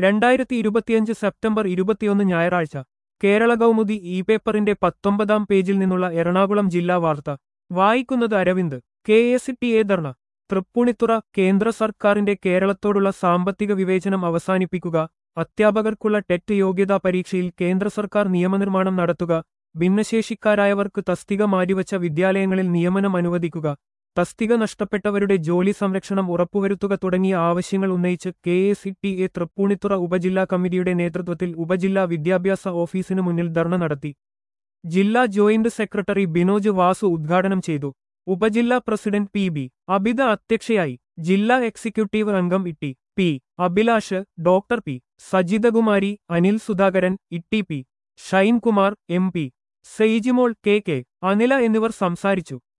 രണ്ടായിരത്തി ഇരുപത്തിയഞ്ച് സെപ്റ്റംബർ ഇരുപത്തിയൊന്ന് ഞായറാഴ്ച കേരള കൗമുദി ഇ പേപ്പറിന്റെ പത്തൊമ്പതാം പേജിൽ നിന്നുള്ള എറണാകുളം ജില്ലാ വാർത്ത വായിക്കുന്നത് Aravind K S T A dharna Thrippunithura കേന്ദ്ര സർക്കാരിന്റെ കേരളത്തോടുള്ള സാമ്പത്തിക വിവേചനം അവസാനിപ്പിക്കുക അധ്യാപകർക്കുള്ള ടെറ്റ് യോഗ്യതാ പരീക്ഷയിൽ കേന്ദ്ര സർക്കാർ നിയമനിർമ്മാണം നടത്തുക ഭിന്നശേഷിക്കാരായവർക്ക് തസ്തിക മാറ്റിവച്ച വിദ്യാലയങ്ങളിൽ നിയമനം അനുവദിക്കുക തസ്തിക നഷ്ടപ്പെട്ടവരുടെ ജോലി സംരക്ഷണം ഉറപ്പുവരുത്തുക തുടങ്ങിയ ആവശ്യങ്ങൾ ഉന്നയിച്ച് K S T A Thrippunithura ഉപജില്ലാ കമ്മിറ്റിയുടെ നേതൃത്വത്തിൽ ഉപജില്ലാ വിദ്യാഭ്യാസ ഓഫീസിനു മുന്നിൽ ധർണ നടത്തി ജില്ലാ ജോയിന്റ് സെക്രട്ടറി ബിനോജ് വാസു ഉദ്ഘാടനം ചെയ്തു ഉപജില്ലാ പ്രസിഡന്റ് പി ബി അബിത അധ്യക്ഷയായി ജില്ലാ എക്സിക്യൂട്ടീവ് അംഗം Itty P Abhilash doctor P Sajithakumari Anil Sudhakaran Itty P Shinekumar M P Seijimol K K Anila എന്നിവർ സംസാരിച്ചു